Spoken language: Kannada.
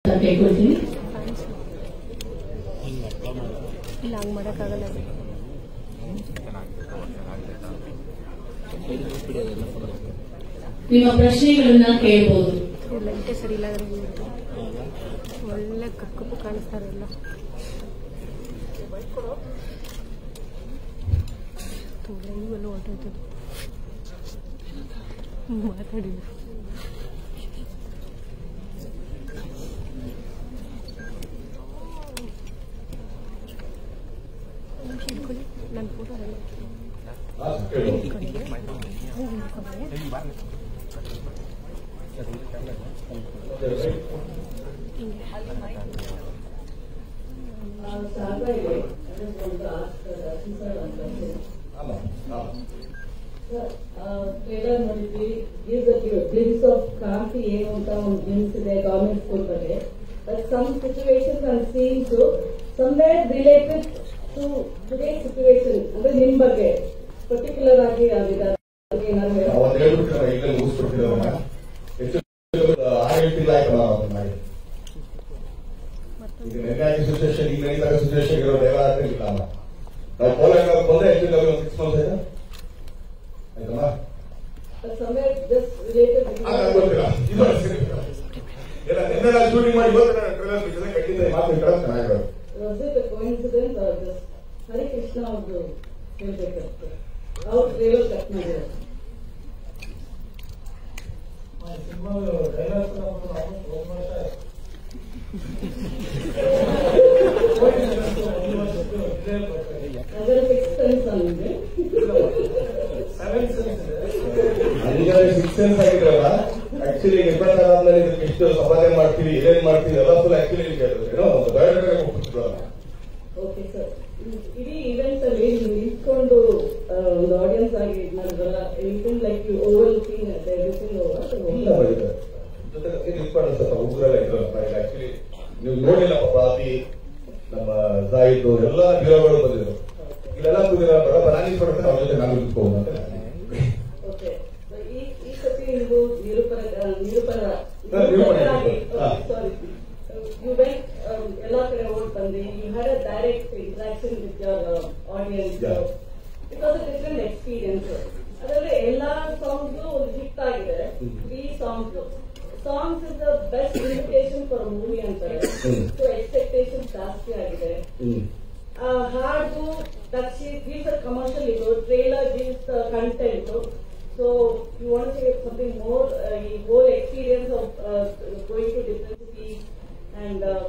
ಕೇಳ್ಕೊಳ್ತೀನಿ ಇಲ್ಲ ಹಂಗೆ ಮಾಡೋಕ್ಕಾಗಲ್ಲ ನಿಮ್ಮ ಪ್ರಶ್ನೆಗಳನ್ನ ಕೇಳಬಹುದು ಲೈಟೇ ಸರಿ ಇಲ್ಲ ಅದ್ರ ಇವತ್ತು ಒಳ್ಳೆ ಕಪ್ಪು ಕಾಣಿಸ್ತಾರೆ ಎಲ್ಲ ಇವೆಲ್ಲ ಹೊರಟೋಯ್ತದೆ ಮಾತಾಡಿದ್ರು ಇಟ್ಕೊಳ್ಳಿ ನನ್ನ ಫೋಟೋ ಎಲ್ಲ ಟ್ರೇಲರ್ ನೋಡಿದ್ವಿ ಈಸ್ ಗ್ಲಿಮ್ಸ್ ಆಫ್ ಕ್ರಾಂತಿ ಏನು ಅಂತ ಒಂದು ಗ್ಲಿಮ್ಸ್ ಇದೆ ಗವರ್ಮೆಂಟ್ ಸ್ಕೂಲ್ ಬಗ್ಗೆ but some situations and scenes somewhere related to today situation ಅಂದ್ರೆ ನಿಮ್ ಬಗ್ಗೆ ಪರ್ಟಿಕ್ಯುಲರ್ ಆಗಿ ಅದಿದೆ ಏನಾದ್ರು ಹೇಳೋದು? ಅವತ್ತು ಹೇಳ್ಬಿಟ್ಟು ಈಗ ಮುಗಿಸ್ಬಿಡ್ತಿದ್ದವನ್ನ ಹೆಚ್ಚು ಆರು ಏಳು ತಿಂಗಳು ಆಯ್ತು ನಾವು ಅದನ್ನ ಮಾಡಿ ಈಗ ನೆನ್ನೆ ಸಿಚುವೇಶನ್ ಈಗ ನಡೀತಾ ಸಿಚುವೇಶನ್ ಇರೋ ಎಲ್ಲ ಆಗ್ತಿರ್ಲಿಲ್ಲ ಅಮ್ಮ ನಾವು ಕೋಲಾರ ಬಂದ್ರೆ ಹೆಚ್ಚು ಒಂದು ಸಿಕ್ಸ್ ಮಂತ್ಸ್ ಆಯ್ತಾ ಆಯ್ತಮ್ಮ But somewhere just related to- ಆಗ ಗೊತ್ತಿಲ್ಲ ಇದು ಸರಿ. ಇಲ್ಲ ನಿನ್ನೆ ನಾನು ಶೂಟಿಂಗ್ ಮಾಡಿ ಇವತ್ತು ನಾನು ಟ್ರೈಲರ್ ಬಿಟ್ಟಿದ್ದೆ ಕಟ್ಟಿದ್ದೆ ಮಾತು ಇಟ್ಕೊಳ್ಳೋದು ಚೆನ್ನಾಗಿರೋದು Was it a coincidence or just ಹರಿ ಕೃಷ್ಣ ಅವ್ರದ್ದು ಹೇಳ್ಬೇಕಂತೆ ಅವ್ರು ಟ್ರೇಲರ್ ಕಟ್ ಮಾಡಿರೋದು ಅದರ ಸಿಕ್ಸ್ ಸೆನ್ಸ್ ಅಂದ್ರೆ ಈಗ ಸಿಕ್ಸ್ ಸೆನ್ಸ್ ಆಗಿದ್ರಲ್ಲ ಆಕ್ಚುಲಿ ಡಿಪೆಂಡ್ ಆದ್ಮೇಲೆ ಇದಕ್ಕೆ ಎಷ್ಟು ಸಂಪಾದನೆ ಮಾಡ್ತೀವಿ ಏನೇನ್ ಮಾಡ್ತೀವಿ ಎಲ್ಲ ಫುಲ್ ಆಕ್ಚುಲಿ ಏನೋ ಒಂದು ಬಯೋಡೇಟಾ ಹೋಗ್ಬಿಟ್ಟಿದ್ರಲ್ಲ ಓಕೆ ಸರ್ ಇಡೀ ಇವೆಂಟ್ ಅಲ್ಲಿ ನೀವು ನಿಂತ್ಕೊಂಡು ಆ, ಒಂದು ಆಡಿಯನ್ಸ್ ಆಗಿ ಇದು ಮಾಡಿದ್ರಲ್ಲ it like you over looking everything ಇಲ್ಲ ಓವರ್ ಬರೀತಾರೆ ಜೊತೆಗೆ ನಿಂತ್ಕೊಂಡು ಸ್ವಲ್ಪ ಉಗ್ರೆಲ್ಲ ಇದ್ರಲ್ಲ ಆಕ್ಚುಲಿ ನೀವು ನೋಡಿಲ್ಲ ಪಾಪ ಅತಿ ನಮ್ಮ ಜಾಯಿದ್ ಎಲ್ಲ ಹೀರೋಗಳು ಬಂದಿದ್ರು ಇಲ್ಲೆಲ್ಲ ಕೂದಿರ ಬರಪ್ಪ ನಾನು ನಿಂತ್ಕೊಡ್ತೇನೆ ಅವ್ರ ಜೊತೆ ನಾನು ನಿಂತ್ಕೊಂಡು ಅಂತ ಓಕೆ ಈ ಈ ಸತಿ ನೀವು ನಿರೂಪರ ನಿರೂಪರ ಹಾ, ನಿರೂಪಣೆ ಆಗಿ. ಹಾ. ಸಾರಿ ಯು ವೆಂಟ್ ಎಲ್ಲಾ ಕಡೆ ಓಡ್ ಬಂದ್ರಿ you had a direct interaction with your audience Yeah. It was a different experience ಅದರಲ್ಲಿ ಎಲ್ಲಾ ಸಾಂಗ್ಸ್ ಒಂದು ಹಿಟ್ ಆಗಿದೆ hmm. Three songs songs is the best indication for movie ಅಂತಾರೆ ಹ್ಮ್. ಸೊ ಎಕ್ಸ್ಪೆಕ್ಟೇಷನ್ ಜಾಸ್ತಿ ಆಗಿದೆ ಹ್ಮ್ ಆ ಹಾಡು that she gives a commercial ಇದು trailer gives the content so you want to say something more uh, the whole experience of uh, going to different cities and uh,